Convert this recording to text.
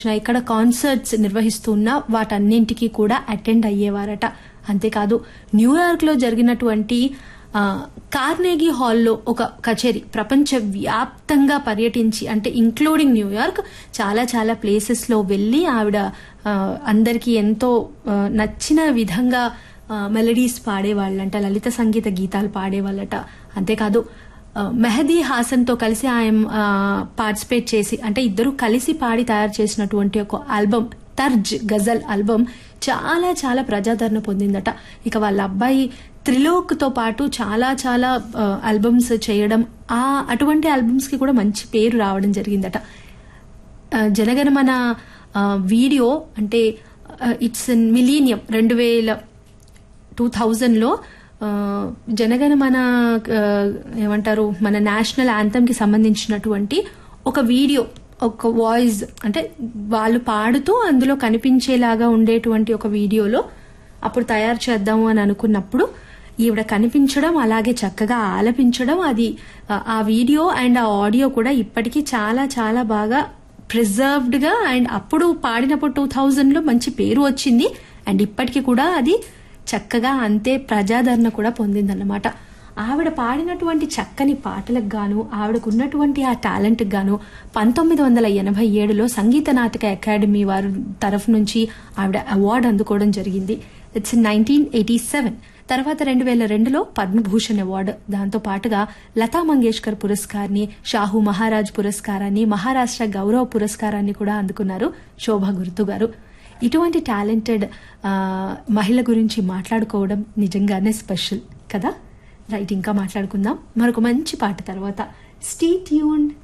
ఇక్కడ కాన్సర్ట్స్ నిర్వహిస్తున్న వాటన్నింటికి కూడా అటెండ్ అయ్యేవారట అంతేకాదు న్యూయార్క్ లో జరిగినటువంటి ఆ, కార్నేగీ హాల్లో ఒక కచేరీ ప్రపంచ వ్యాప్తంగా పర్యటించి అంటే ఇంక్లూడింగ్ న్యూయార్క్ చాలా చాలా ప్లేసెస్ లో వెళ్ళి ఆవిడ ఆ, అందరికీ ఎంతో ఆ, నచ్చిన విధంగా మెలడీస్ పాడేవాళ్ళంట లలిత సంగీత గీతాలు పాడేవాళ్ళట అంతేకాదు ఆ, మెహదీ హాసన్ తో కలిసి ఆయన పార్టిసిపేట్ చేసి అంటే ఇద్దరు కలిసి పాడి తయారు చేసినటువంటి ఒక ఆల్బమ్ తర్జ్ గజల్ ఆల్బమ్ చాలా చాలా ప్రజాదరణ పొందిందట ఇక వాళ్ళ అబ్బాయి త్రిలోక్ తో పాటు చాలా చాలా ఆల్బమ్స్ చేయడం ఆ అటువంటి ఆల్బమ్స్ కి కూడా మంచి పేరు రావడం జరిగిందట ఆ, జనగణమన ఆ, వీడియో అంటే ఇట్స్ మిలీనియం రెండు వేల టూ థౌజండ్లో జనగణమన ఆ, ఏమంటారు మన నేషనల్ యాంథమ్ కి సంబంధించినటువంటి ఒక వీడియో ఒక వాయిస్ అంటే వాళ్ళు పాడుతూ అందులో కనిపించేలాగా ఉండేటువంటి ఒక వీడియోలో అప్పుడు తయారు చేద్దాము అని అనుకున్నప్పుడు ఈవిడ కనిపించడం అలాగే చక్కగా ఆలపించడం అది ఆ- ఆ వీడియో అండ్ ఆ ఆడియో కూడా ఇప్పటికీ చాలా చాలా బాగా ప్రిజర్వ్డ్ గా అండ్ అప్పుడు పాడినప్పుడు టూ థౌజండ్ లో మంచి పేరు వచ్చింది అండ్ ఇప్పటికీ కూడా అది చక్కగా అంతే ప్రజాదరణ కూడా పొందిందన్నమాట ఆవిడ పాడినటువంటి చక్కని పాటలకు గాను ఆవిడకున్నటువంటి ఆ టాలెంట్ గాను పంతొమ్మిది వందల ఎనభై ఏడులో సంగీత నాటక అకాడమీ వారి తరఫు నుంచి ఆవిడ అవార్డు అందుకోవడం జరిగింది ఇట్స్ నైన్టీన్ ఎయిటీ సెవెన్ తర్వాత రెండు వేల రెండులో పద్మభూషణ్ అవార్డు దాంతో పాటుగా లతా మంగేష్కర్ పురస్కారాన్ని షాహు మహారాజ్ పురస్కారాన్ని మహారాష్ట్ర గౌరవ పురస్కారాన్ని కూడా అందుకున్నారు శోభా గుర్తు గారు ఇటువంటి టాలెంటెడ్ మహిళ గురించి మాట్లాడుకోవడం నిజంగానే స్పెషల్ కదా రైట్ ఇంకా మాట్లాడుకుందాం మరొక మంచి పాట తర్వాత స్టీ ట్యూన్